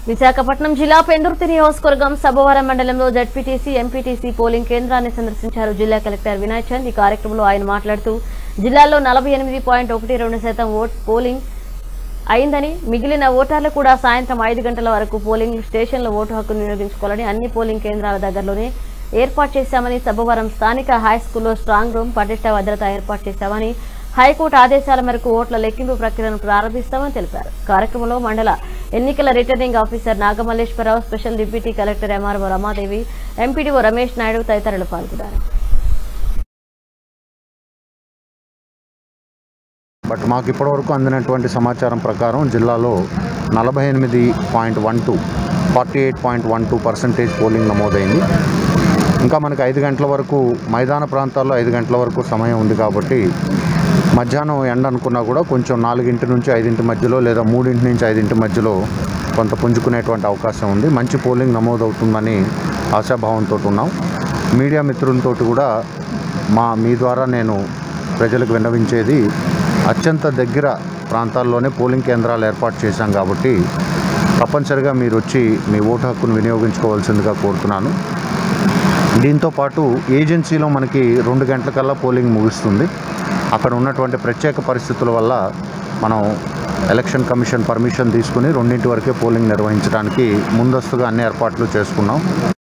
విశాఖపట్నం జిల్లా పెందుర్తి నియోజకవర్గం సభవరం మండలంలో జడ్పీటీసీ ఎంపీటీసీ పోలింగ్ కేంద్రాన్ని సందర్శించారు జిల్లా కలెక్టర్ వినయ్ చంద్ ఈ కార్యక్రమంలో ఆయన మాట్లాడుతూ జిల్లాలో నలభై ఎనిమిది పాయింట్ ఒకటి రెండు శాతం ఓట్ పోలింగ్ అయిందని మిగిలిన ఓటర్లు కూడా సాయంత్రం ఐదు గంటల వరకు పోలింగ్ స్టేషన్లో ఓటు హక్కును వినియోగించుకోవాలని అన్ని పోలింగ్ కేంద్రాల దగ్గరలోనే ఏర్పాటు చేశామని సబ్బవరం స్థానిక హై స్కూల్లో స్ట్రాంగ్ రూమ్ పటిష్ట భద్రత ఏర్పాటు చేశామని హైకోర్టు ఆదేశాల మేరకు ఓట్ల లెక్కింపు ప్రక్రియను ప్రారంభిస్తామని తెలిపారు కార్యక్రమంలో మండల ఎన్నికల returning officer Nagamalleswara Rao special deputy collector MRO Ramadevi MPDO Ramesh Naidu తదితరులు పాల్గొన్నారు బట్ మాకు ఇప్పటివరకు అందినటువంటి సమాచారం ప్రకారం జిల్లాలో నలభై ఎనిమిది point one two forty eight point one two percentage polling నమోదైంది ఇంకా మనకి ఐదు గంటల వరకు మైదాన ప్రాంతాల్లో ఐదు గంటల వరకు సమయం ఉంది కాబట్టి మధ్యాహ్నం ఎండ అనుకున్నా కూడా కొంచెం నాలుగింటి నుంచి ఐదింటి మధ్యలో లేదా మూడింటి నుంచి ఐదింటి మధ్యలో కొంత పుంజుకునేటువంటి అవకాశం ఉంది మంచి పోలింగ్ నమోదవుతుందని ఆశాభావంతో ఉన్నాం మీడియా మిత్రులతోటి కూడా మా మీ ద్వారా నేను ప్రజలకు విన్నవించేది అత్యంత దగ్గర ప్రాంతాల్లోనే పోలింగ్ కేంద్రాలు ఏర్పాటు చేశాం కాబట్టి తప్పనిసరిగా మీరు వచ్చి మీ ఓటు హక్కును వినియోగించుకోవాల్సిందిగా కోరుతున్నాను దీంతో పాటు ఏజెన్సీలో మనకి రెండు గంటలకల్లా పోలింగ్ ముగుస్తుంది అక్కడ ఉన్నటువంటి ప్రత్యేక పరిస్థితుల వల్ల మనం ఎలక్షన్ కమిషన్ పర్మిషన్ తీసుకుని రెండింటి వరకే పోలింగ్ నిర్వహించడానికి ముందస్తుగా అన్ని ఏర్పాట్లు చేసుకున్నాం